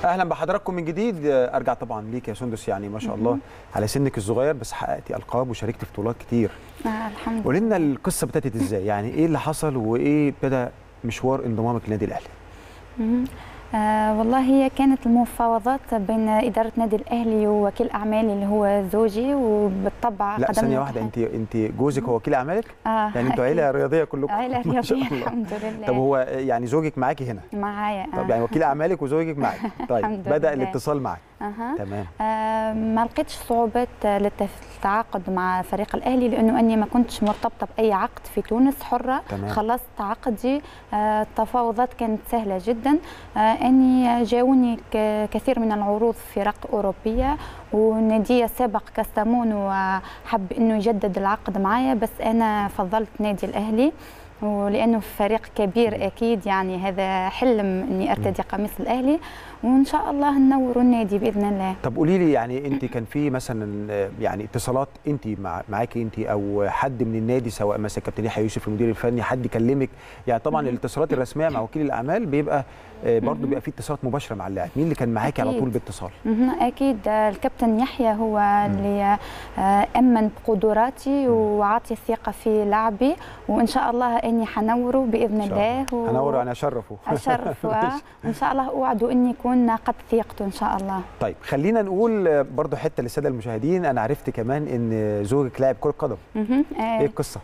اهلا بحضراتكم من جديد ارجع طبعا ليك يا سندس يعني ما شاء الله على سنك الصغير بس حققتي القاب وشاركتي في بطولات كتير آه الحمد قولي لنا القصه ابتدت ازاي يعني ايه اللي حصل وايه ابتدى مشوار انضمامك للنادي الاهلي لله آه والله هي كانت المفاوضات بين إدارة نادي الأهلي ووكيل أعمالي اللي هو زوجي وبالطبع لا قدمنا ثانيه واحده انت انت جوزك هو وكيل اعمالك آه يعني انتوا أكيد. عيله رياضيه كلكم عائلة ما شاء رياضية الله. الحمد لله طب هو يعني زوجك معاكي هنا معايا طب يعني وكيل اعمالك وزوجك معاك طيب الحمد بدا لله. الاتصال معك أها. تمام آه ما لقيتش صعوبات للتعاقد مع فريق الاهلي لانه اني ما كنتش مرتبطه باي عقد في تونس حره تمام. خلصت عقدي آه التفاوضات كانت سهله جدا آه اني جاوني ك- كثير من العروض فرق اوروبيه وناديه سابق كاستامون وحب انه يجدد العقد معايا بس انا فضلت نادي الاهلي ولانه فريق كبير اكيد يعني هذا حلم اني ارتدي قميص الاهلي وان شاء الله ننور النادي باذن الله طب قولي لي يعني انت كان في مثلا آه، يعني اتصالات انت مع معاكي انت او حد من النادي سواء مثلا كابتن يحيى يوسف المدير الفني حد كلمك يعني طبعا الاتصالات الرسميه مع وكيل الاعمال بيبقى آه، برضه بيبقى في اتصالات مباشره مع اللاعب مين اللي كان معاكي على أكيد. طول باتصال مهم. اكيد آه، الكابتن يحيى هو اللي آه، امن بقدراتي وعطي الثقه في لعبي وان شاء الله اني حنوره باذن إن شاء الله و- هنور انا اشرفه اشرف وان شاء الله اوعد اني اكون ناقد ثقته ان شاء الله طيب خلينا نقول آه، برضه حته للساده المشاهدين انا عرفت كمان ان زوجك لاعب كره قدم مهم. ايه آه القصه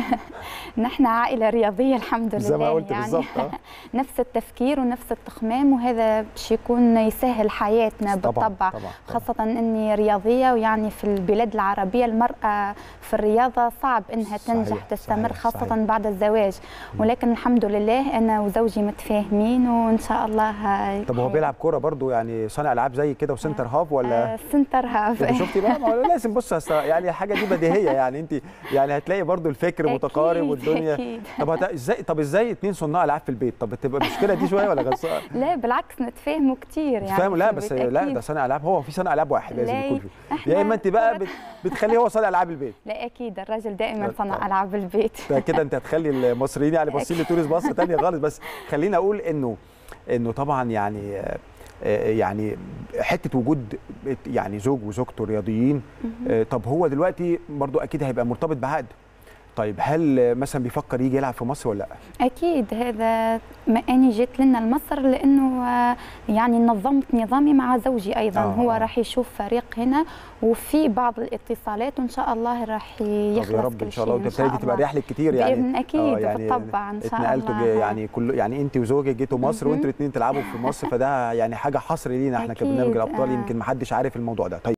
نحن عائله رياضيه الحمد لله زي ما قلت يعني بالظبط آه. نفس التفكير ونفس التخمام وهذا باش يكون يسهل حياتنا طبعاً، بالطبع طبعاً، طبعاً. خاصة أني رياضية ويعني في البلاد العربية المرأة في الرياضة صعب أنها صحيح، تنجح تستمر صحيح، خاصة صحيح. بعد الزواج ولكن الحمد لله أنا وزوجي متفاهمين وإن شاء الله طب هو بيلعب كوره برضه يعني صانع العاب زي كده وسنتر هاف ولا آه سنتر هاف انت شفتي بقى ما هو لازم بص أصل يعني الحاجه دي بديهيه يعني انت يعني هتلاقي برضو الفكر أكيد، متقارب والدنيا أكيد. طب هت... ازاي طب ازاي اتنين صناع العاب في البيت طب تبقى المشكله دي شويه ولا غلط لا بالعكس نتفاهموا كتير يعني فاهم في لا البيت بس لا أكيد. ده صانع العاب هو في صانع العاب واحد لازم لا، يكون فيه إحنا يا اما انت بقى كرة- بت... بتخليه هو صانع العاب البيت لا أكيد الراجل دائما طب- صنع ألعاب البيت ده كده انت هتخلي المصريين يعني باصين لتونس بصه ثانيه خالص بس خليني اقول انه انه طبعا يعني آه، آه، يعني حته وجود يعني زوج وزوجته رياضيين آه، طب هو دلوقتي برضو اكيد هيبقى مرتبط بعقد طيب هل آه، مثلا بيفكر يجي يلعب في مصر ولا لا أكيد هذا ما أني جيت لنا لمصر لأنه آه، يعني نظمت نظامي مع زوجي أيضا آه، آه هو آه. راح يشوف فريق هنا وفي بعض الاتصالات وإن شاء الله راح يخلص طب يا رب كل ان شاء شيء الله وانت ابتديتي تبقى رحلك كتير يعني بإذن أكيد آه، يعني بالطبع إن شاء اتنقلتوا الله جي- يعني كل يعني انت وزوجك جيتوا مصر وانتوا الاثنين تلعبوا في مصر فده يعني حاجه حصر لينا احنا أكيد، كبرنامج الابطال آه. يمكن ما حدش عارف الموضوع ده طيب